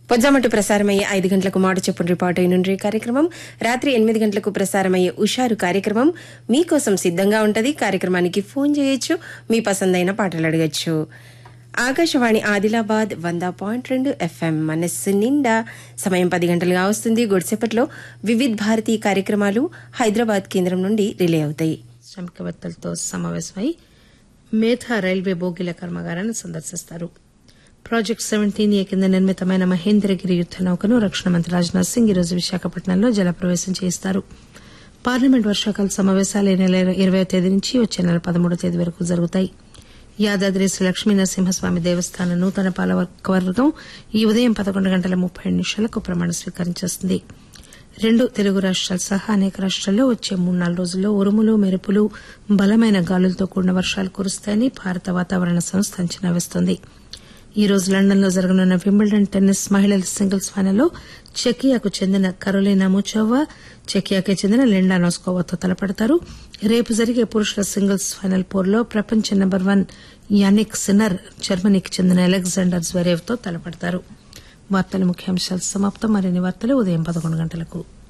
పొజ్జామట్టు ప్రసారమయ్యే ఐదు గంటలకు మాట చెప్పున రిపోర్ట్ అయినుండ్రి కార్యక్రమం రాత్రి ఎనిమిది గంటలకు ప్రసారమయ్యే ఉషారు కార్యక్రమం మీకోసం సిద్ధంగా ఉంటది కార్యక్రమానికి ఫోన్ చేయొచ్చు మీ పసందైన పాటలు అడగచ్చు ఆకాశవాణి ఆదిలాబాద్ వంద పాయింట్ రెండు ఎఫ్ఎం మనస్సు నిండా సమయం పది గంటలుగా వస్తుంది గొడిసేపట్లో వివిధ్ భారతీ కార్యక్రమాలు హైదరాబాద్ కేంద్రం నుండి రిలే అవుతాయి శ్రామికవేత్తలతో సమావేశమై మేధా రైల్వే బోగీల కర్మాగారాన్ని సందర్శిస్తారు ప్రాజెక్ట్ సెవెంటీన్ ఏ కింద నిర్మితమైన మహేంద్రగిరి యుద్ద నౌకను రక్షణ మంత్రి రాజ్నాథ్ సింగ్ ఈరోజు విశాఖపట్నంలో జలప్రవేశం చేయిస్తారు పార్లమెంట్ వర్షాకాల సమావేశాలు ఈ నెల ఇరవై తేదీ నుంచి వచ్చే నెల పదమూడో తేదీ వరకు జరుగుతాయి యాదాద్రి శ్రీ లక్ష్మీ నరసింహస్వామి దేవస్థాన నూతన పాలకవర్గం ఈ ఉదయం పదకొండు గంటల ముప్పై ఐదు నిమిషాలకు ప్రమాణ స్వీకారం చేస్తుంది రెండు తెలుగు రాష్ట్రాలు సహా అనేక రాష్ట్రాల్లో వచ్చే మూడు నాలుగు రోజుల్లో ఉరుములు మెరుపులు బలమైన గాలులతో కూడిన వర్షాలు కురుస్తాయని భారత వాతావరణ సంస్థ అంచనా వేస్తోంది ఈ రోజు లండన్లో జరగనున్న వింబుల్డన్ టెన్నిస్ మహిళల సింగిల్స్ ఫైనల్లో చెకియాకు చెందిన కరోలినా ముచోవా చెకియాకి చెందిన లిండా నోస్కోవాతో తలపడతారు రేపు జరిగే పురుషుల సింగిల్స్ ఫైనల్ పోరులో ప్రపంచ నెంబర్ వన్ యానిక్ సిన్నర్ జర్మనీకి చెందిన అలెగ్జాండర్ జ్వరేవ్ తో తలపడతారు వార్తల ముఖ్యాంశాలు సమాప్తం మరిన్ని వార్తలు ఉదయం పదకొండు గంటలకు